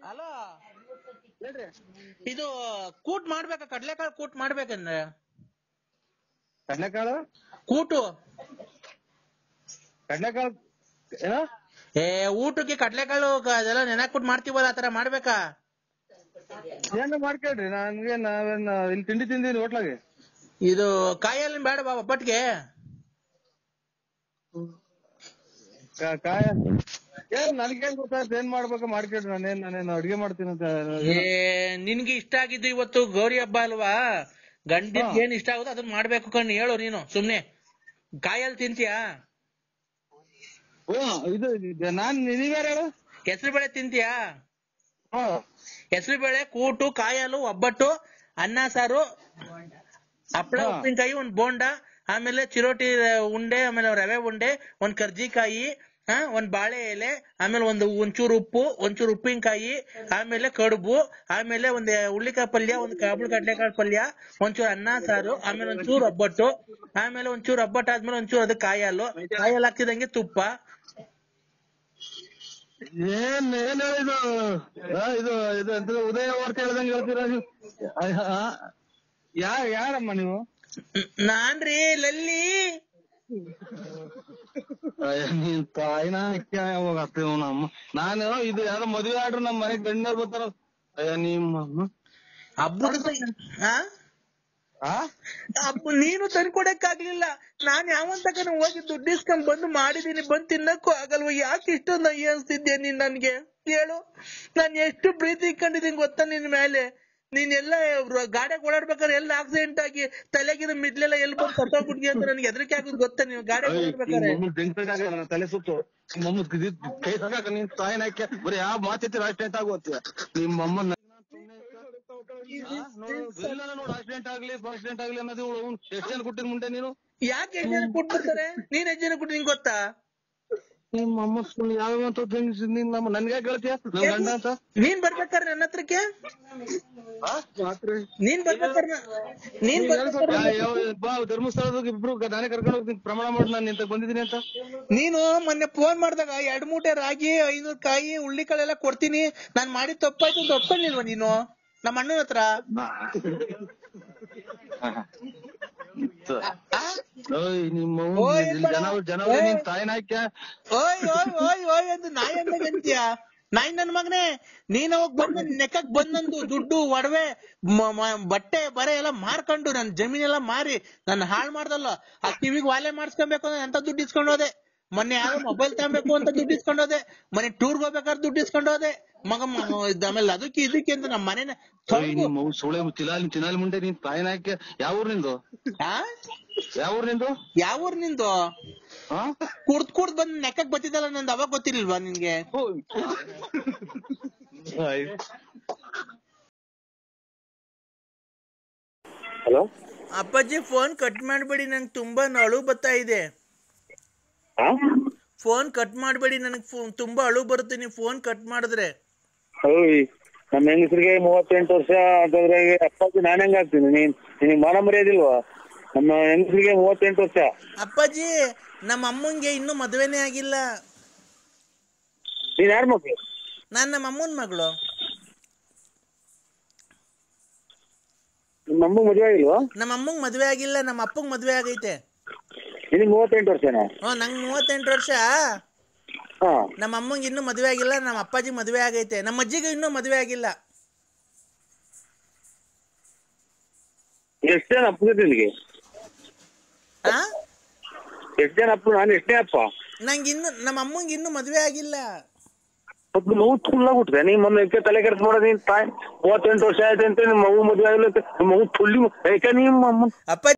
Hello ಹೇಳ್ರಿ ಇದು ಕೂಟ್ ಮಾಡ್ಬೇಕಾ ಕಡ್ಲೆಕಾಳು ಕೂಟ್ ಮಾಡ್ಬೇಕಂದ್ರೆ ಕಡ್ಲೆಕಾಳು ಕೂಟು ಕಡ್ಲೆಕಾಳು ಏನ ಏ ಊಟಕ್ಕೆ ಕಡ್ಲೆಕಾಳು ಕ- ಅದೆಲ್ಲ ನೆನಕ್ಬಿಟ್ಟು ಮಾಡ್ತೀವಲ್ಲ ಆತರ ಮಾಡ್ಬೇಕಾ ಏನ ಮಾಡ್ಕೊಳ್ರಿ ನನ್ಗೆ ನಾವೇನ್ ಇಲ್ಲಿ ತಿಂಡಿ ತಿಂದೀನಿ ಹೋಟ್ಲಾಗೆ ಇದು ಕಾಯಲ್ಲಿ ಬೇಡ ಬಾ ಒಬ್ಬಟ್ಟಿಗೆ ಕಾ- ಕಾಯ ಏನ್ ನನ್ಗೇನ್ ಗೊತ್ತಾಯ್ತು ಏನ್ ಮಾಡ್ಬೇಕು ಮಾಡ್ಕೊಳ್ರಿ ನಾನೇನ್ ನಾನೇನು ಅಡ್ಗೆ ಮಾಡ್ತೀನಿ ಅಂತ ಏ ನಿನ್ಗೆ ಇಷ್ಟ ಆಗಿದ್ದು ಇವತ್ತು ಗೌರಿ ಹಬ್ಬ ಅಲ್ವಾ ಗಂಡಿನ ಹಾ. ಏನ್ ಇಷ್ಟ ಆಗುತ್ತೋ ಅದನ್ನ ಮಾಡ್ಬೇಕು ಕಣ್ಣು ಹೇಳು ನೀನು ಸುಮ್ನೆ ಕಾಯಲ್ಲಿ ತಿಂತೀಯಾ ಓ ಇದು ಇದು ನಾನ್ ನೀವ್ಯಾರು ಹೇಳು ಹೆಸರು ಬೇಳೆ ತಿಂತೀಯಾ ಹಾ ಹೆಸರು ಬೇಳೆ ಕೂಟು ಕಾಯಲು ಒಬ್ಬಟ್ಟು ಅನ್ನ ಸಾರು ಹಪ್ಪಳ ಹಾ. ಉಪ್ಪಿನಕಾಯಿ ಒಂದ್ ಬೋಂಡ ಆಮೇಲೆ ಚಿರೋಟಿ ಉಂಡೆ ಆಮೇಲೆ ರವೆ ಉಂಡೆ ಒಂದ್ ಕರ್ಜಿಕಾಯಿ ಹಾ ಒಂದ್ ಬಾಳೆ ಎಲೆ ಆಮೇಲೆ ಒಂದು ಒಂಚೂರು ಉಪ್ಪು ಒಂಚೂರು ಉಪ್ಪಿನಕಾಯಿ ಆಮೇಲೆ ಕಡುಬು ಆಮೇಲೆ ಒಂದ್ ಹುಳ್ಳಿಕಾಯಿ ಪಲ್ಯ ಒಂದ್ ಕಾಬುಳು ಕಡ್ಲೆಕಾಳು ಪಲ್ಯ ಒಂಚೂರು ಅನ್ನ ಸಾರು ಆಮೇಲೆ ಒಂಚೂರು ಒಬ್ಬಟ್ಟು ಆಮೇಲೆ ಒಂಚೂರು ಒಬ್ಬಟ್ಟು ಆದ್ಮೇಲೆ ಒಂಚೂರು ಅದಕ್ಕೆ ಕಾಯಲ್ಲು ಕಾಯಲ್ಲಿ ಹಾಕ್ತಿದಂಗೆ ತುಪ್ಪ ಏನ್ ಏನ್ ಹೇಳಿದು ಆ, ಇದು ಇದು ಎಂತ ಉದಯ ವಾರ್ತೆ ಹೇಳ್ದಂಗೆ ಹೇಳ್ತೀರಾ ನೀವು ಅಯ್ಯ, ಆ, ಯಾ ಯಾರಮ್ಮ ನೀವು ನ್- ನಾನ್ರಿ ಲಲ್ಲಿ ಅಯ್ಯ, ನೀನ್ ತಾಯಿನ ಹೋಗತ್ತೆ ನಮ್ಮ ನಾನು ಇದು ಯಾವ್ದೋ ಮದ್ವೆ ಆಡ್ರು ನಮ್ ಮನೆಗ್ ಗಂಡರ್ ಬರ್ತಾರ ಅಯ್ಯ ನಿಮ್ಮ ಹಬ್ಬದ ಆ ಆ ಅಪ್ಪ ನೀನು ತಂದ್ಕೊಡಕ್ಕಾಗ್ಲಿಲ್ಲ ನಾನ್ ಯಾವನ್ ತಕನ ಹೋಗಿ ದುಡ್ಡು ಇಸ್ಕೊಂಡ್ ಬಂದು ಮಾಡಿದೀನಿ ಬಂದ್ ತಿನ್ನಕ್ಕೂ ಆಗಲ್ವ ಯಾಕೆ ಇಷ್ಟೊಂದು ಅಯ್ಯ ಅನ್ಸ್ತಿದ್ಯಾ ನೀನ್ ನನ್ಗೆ ಹೇಳು ನಾನ್ ಎಷ್ಟು ಪ್ರೀತಿ ಇಟ್ಕೊಂಡಿದೀನಿ ಗೊತ್ತಾ ನಿನ್ ಮೇಲೆ ನೀನ್ ಎಲ್ಲ ಗಾಡಿಯಾಗ ಓಡಾಡ್ಬೇಕಾದ್ರೆ ಎಲ್ಲ ಆಕ್ಸಿಡೆಂಟ್ ಆಗಿ ತಲೆಗಿನ ಮಿಡ್ಲೆಲ್ಲ ಎಲ್ಲಿ ಬಂದು ಸತ್ತೋಗ್ಬಿಟ್ಟಿ ಅಂತ ನನ್ಗೆ ಹೆದರಿಕೆ ಆಗೋದು ಗೊತ್ತಾ ನೀವು ಗಾಡಿಯಾಗ ಓಡಾಡ್ಬೇಕಾದ್ರೆ ಬೆಂಕದಾಗ ನನ್ನ ತಲೆ ಸುತ್ತು ನಿಮ್ಮಮ್ಮ ಕೈ ಸಾಕ ನೀನ್ ತಾಯಿನ ಹಾಕ್ಯ ಬರೀ ಯಾವ ಮಾತಿರ್ತೀರ ಆಕ್ಸಿಡೆಂಟ್ ಆಗೋತ್ತೀಯ ನಿಮ್ಮಮ್ಮ ನೋಡು ಆಕ್ಸಿಡೆಂಟ್ ಆಗ್ಲಿ ಆಕ್ಸಿಡೆಂಟ್ ಆಗ್ಲಿ ಅನ್ನೋದು ಇವಳು ಎಷ್ಟು ಜನ ಕೊಟ್ಟಿನ ಮುಂದೆ ನೀನು ಯಾಕೆ ಎಷ್ಟು ಜನ ಕೊಟ್ಬಿಡ್ತಾರೆ ನೀನ್ ಎಷ್ಟು ಜನ ಕೊಟ್ಟು ನಿಂಗೆ ಗೊತ್ತಾ ನಿಮ್ಮಮ್ಮ ಸುಮ್ಮನೆ ಯಾವ ಅಂತ ನೀನ್ ನಮ್ಮ ನನ್ಗೆ ಹೇಳ್ತೀಯ ನನ್ ಗಂಡ ಅಂತ ನೀನ್ ಬರ್ಬೇಕಾದ್ರೆ ನನ್ನ ಹತ್ರಕ್ಕೆ ಆ? ರಾತ್ರಿ ನೀನ್ ಬರ್ಬೇಕಾದ್ರೆ ನ- ನೀನ್ ಬರ್ಬೇಕಾದ್ರೆ ಯಾ- ಯಾವ- ಬಾ ಧರ್ಮಸ್ಥಳದಾಗ ಇಬ್ರು ಗ- ನಾನೇ ಕರ್ಕೊಂಡು ಹೋಗ್ತೀನಿ ಪ್ರಮಾಣ ಮಾಡಿ ನಾನು ನಿಂತ ಬಂದಿದ್ದೀನಿ ಅಂತ ನೀನು ಮೊನ್ನೆ ಫೋನ್ ಮಾಡಿದಾಗ ಎರಡ್ ಮೂಟೆ ರಾಗಿ ಐನೂರು ಕಾಯಿ ಹುಳ್ಳಿಕಾಳೆಲ್ಲ ಕೊಡ್ತೀನಿ ನಾನ್ ಮಾಡಿದ್ ತಪ್ಪಾಯ್ತು ಅಂತ ಒಪ್ಕೊಂಡಿಲ್ವಾ ನೀನು ನಮ್ಮ ಅಣ್ಣನ ಹತ್ರ ಆ? ಓಯ್ ನಿಮ್ಮ ಓಯ್ ಇಲ್ಲ. ಜನ ಜನ ಏ. ನಿನ್ ತಾಯಿನ ಹಾಕ್ಯ ಓಯ್ ಓಯ್ ಓಯ್ ಓಯ್ ಅಂತ ನಾಯಿ ಅಂದಾಗ ಅಂತೀಯ ನಾಯಿ ನನ್ ಮಗನೇ ನೀನ್ ಅವಾಗ ಬಂದ ನೆಕ್ಕಕ್ ಬಂದಂದು ದುಡ್ಡು ಒಡವೆ ಮ- ಮ- ಬಟ್ಟೆ ಬರೆ ಎಲ್ಲ ಮಾರ್ಕೊಂಡು ನನ್ ಜಮೀನೆಲ್ಲ ಮಾರಿ ನನ್ನ ಹಾಳ್ ಮಾಡ್ದಲ್ಲ ಆ ಕಿವಿಗ್ ವಾಲೆ ಮಾಡಿಸ್ಕೊಬೇಕು ಅಂದ್ರೆ ಅಂತ ದುಡ್ಡು ಇಸ್ಕೊಂಡು ಹೋದೆ ಮೊನ್ನೆ ಯಾರೋ ಮೊಬೈಲ್ ತಗೋಬೇಕು ಅಂತ ದುಡ್ಡು ಇಸ್ಕೊಂಡು ಹೋದೆ ಮೊನ್ನೆ ಟೂರ್ಗ್ ಹೋಗ್ಬೇಕಾದ್ರೆ ದುಡ್ಡು ಇಸ್ಕೊಂಡು ಹೋದೆ ಮಗ ಮ- ಮ- ಇದ್ ಆಮೇಲೆ ಅದಕ್ಕೆ ಇದಕ್ಕೆ ಅಂತ ನಮ್ಮ ಮನೆನ ಓಯ್ ನಿಮ್ಮ ಅವ್ವ ಸುಳೆ ತಿಲಾಲಿ ತಿನಾಲಿ ಮುಂಡೆ ನೀನ್ ತಾಯಿನ ಹಾಕ್ಯ ಯಾವ ಊರ್ ನಿಂದು ಆ ಯಾವ ಊರ್ ನಿಂದು ಯಾವ ಊರ್ ನಿಂದು ಹಾ ಕುಡ್ದ್ ಕುಡ್ದ್ ಬಂದ್ ನೆಕ್ಕಕ್ ಬತ್ತಿದ್ದಲ್ಲ ನಂದು ಅವಾಗ ಗೊತ್ತಿರ್ಲಿಲ್ವಾ ನಿನ್ಗೆ ಓಯ್. ಆಯ್. ಹಲೋ ಅಪ್ಪಾಜಿ ಫೋನ್ ಕಟ್ ಮಾಡ್ಬೇಡಿ ನಂಗೆ ತುಂಬಾ ಅಳು ಬರ್ತಾ ಇದೆ ಹಾ ಫೋನ್ ಕಟ್ ಮಾಡಬೇಡಿ ನನಗೆ ತುಂಬಾ ಅಳು ಬರುತ್ತೆ ನೀವು ಫೋನ್ ಕಟ್ ಮಾಡಿದ್ರೆ ಓಯ್ ನಮ್ಮ ಹೆಂಗಸರಿಗೆ ಮೂವತ್ತೆಂಟು ವರ್ಷ ಅಂತಂದ್ರೆ ಅಪ್ಪಾಜಿ ನಾನು ಹೆಂಗ್ ಆಗ್ತೀನಿ ನೀನ್ ನಿನಗೆ ಮಾನ ಮರ್ಯಾದಿಲ್ವಾ ನಮ್ಮ ಹೆಂಗಸರಿಗೆ ಮೂವತ್ತೆಂಟು ವರ್ಷ ಅಪ್ಪಾಜಿ ನಮ್ಮ ಅಮ್ಮಂಗೆ ಇನ್ನೂ ಮದುವೆನೇ ಆಗಿಲ್ಲ ನೀನ್ ಯಾರ ಮಕ್ಳು ನಾನು ನಮ್ಮ ಅಮ್ಮನ ಮಗಳು ನಿಮ್ಮ ಅಮ್ಮ ಮದುವೆ ಆಗಿಲ್ವಾ ನಮ್ಮ ಅಮ್ಮಂಗ್ ಮದುವೆ ಆಗಿಲ್ಲ ನಮ್ಮ ಅಪ್ಪಂಗ್ ಮದುವೆ ಆಗೈತೆ ನಿನಗೆ ಮೂವತ್ತೆಂಟು ವರ್ಷನಾ ಹ್ಞೂ ನಂಗೆ ಮೂವತ್ತೆಂಟು ವರ್ಷ ಹಾ ನಮ್ಮ ಅಮ್ಮಂಗೆ ಇನ್ನೂ ಮದುವೆ ಆಗಿಲ್ಲ ನಮ್ಮ ಅಪ್ಪಾಜಿ ಮದುವೆ ಆಗೈತೆ ನಮ್ಮ ಅಜ್ಜಿಗೆ ಇನ್ನೂ ಮದುವೆ ಆಗಿಲ್ಲ ಎಷ್ಟು ಜನ ಅಪ್ಪ ನಿನಗೆ ಆ ಎಷ್ಟು ಜನ ಅಪ್ಪ ನಾನು ಎಷ್ಟನೇ ಅಪ್ಪ ನಂಗೆ ಇನ್ನು ನಮ್ಮ ಅಮ್ಮಂಗೆ ಇನ್ನೂ ಮದುವೆ ಆಗಿಲ್ಲ ಸ್ವಲ್ಪ ನೋವು ತುಳ್ಳಾಗ್ಬಿಟ್ಟಿದೆ ನೀನ್ ಮೊನ್ನೆ ಇದಕ್ಕೆ ತಲೆ ಕೆಡ್ಸ್ ಮಾಡೋದು ನೀನ್ ತಾಯಿ ಮೂವತ್ತೆಂಟು ವರ್ಷ ಆಯ್ತು ಅಂತ ನಿಮ್ಮ ಮಗು ಮದುವೆ ಆಗಿಲ್ಲ ಅಂತ ನಿಮ್ಮ ಮಗು ತುಳ್ಳಿ ಯಾಕೆ ನಿಮ್ಮ ಅಮ್ಮ ಅಪ್ಪಾಜಿ